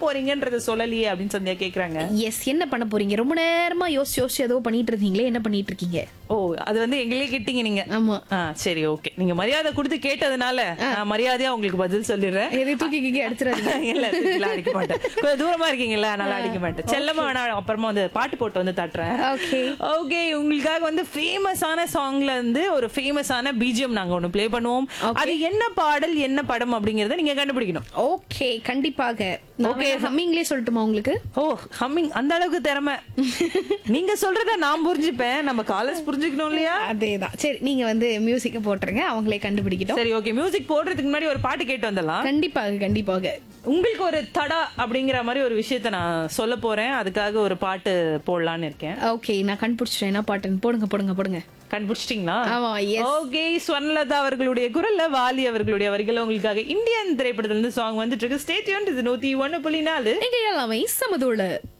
போறீங்கன்றத சொல்லலையே அப்படின்னு சந்தியா கேக்குறாங்க எஸ் என்ன பண்ண போறீங்க ரொம்ப நேரமா யோசிச்சு யோசிச்சு ஏதோ பண்ணிட்டு இருந்தீங்களே என்ன பண்ணிட்டு இருக்கீங்க ஓ அது வந்து எங்களே கேட்டீங்க நீங்க ஆமா ஆ சரி ஓகே நீங்க மரியாதை கொடுத்து கேட்டதுனால நான் மரியாதையா உங்களுக்கு பதில் சொல்லிடுறேன் எதை தூக்கி கிக்கி அடிச்சிடாதீங்க இல்ல தூக்கிலாம் அடிக்க மாட்டேன் கொஞ்சம் தூரமா இருக்கீங்களா நல்லா அடிக்க மாட்டேன் செல்லமா நான் அப்புறமா வந்து பாட்டு போட்டு வந்து தட்டுறேன் ஓகே ஓகே உங்களுக்காக வந்து ஃபேமஸான சாங்ல இருந்து ஒரு ஃபேமஸான பிஜிஎம் நாங்க ஒண்ணு ப்ளே பண்ணுவோம் அது என்ன பாடல் என்ன படம் அப்படிங்கறத நீங்க கண்டுபிடிக்கணும் ஓகே கண்டிப்பாக ஓகே ஹம்மிங்லேயே சொல்லட்டுமா உங்களுக்கு ஓ ஹம்மிங் அந்த அளவுக்கு திறமை நீங்க சொல்றத நான் புரிஞ்சுப்பேன் நம்ம காலேஜ் புரிஞ்சுக்கணும் இல்லையா அதேதான் சரி நீங்க வந்து மியூசிக்க போட்டுருங்க அவங்களே கண்டுபிடிக்கிட்டோம் சரி ஓகே மியூசிக் போடுறதுக்கு முன்னாடி ஒரு பாட்டு கேட்டு வந்துடலாம் கண்டிப்பாக கண்டிப்பாக உங்களுக்கு ஒரு தடா அப்படிங்கிற மாதிரி ஒரு விஷயத்த நான் சொல்ல போறேன் அதுக்காக ஒரு பாட்டு போடலான்னு இருக்கேன் ஓகே நான் கண்டுபிடிச்சிட்டேன் என்ன பாட்டுன்னு போடுங்க போடுங்க போடுங்க கண்டுபிடிச்சிட்டீங்களா ஆமா எஸ் ஓகே ஸ்வர்ணலதா அவர்களுடைய குரல்ல வாலி அவர்களுடைய வரிகள் உங்களுக்காக இந்தியன் திரைப்படத்துல இருந்து சாங் வந்துட்டு இருக்கு ஸ்டேட் இது நூத்தி ஒண்ணு புள்ளி நாலு நீங்க எல்லாமே சமதுள்ள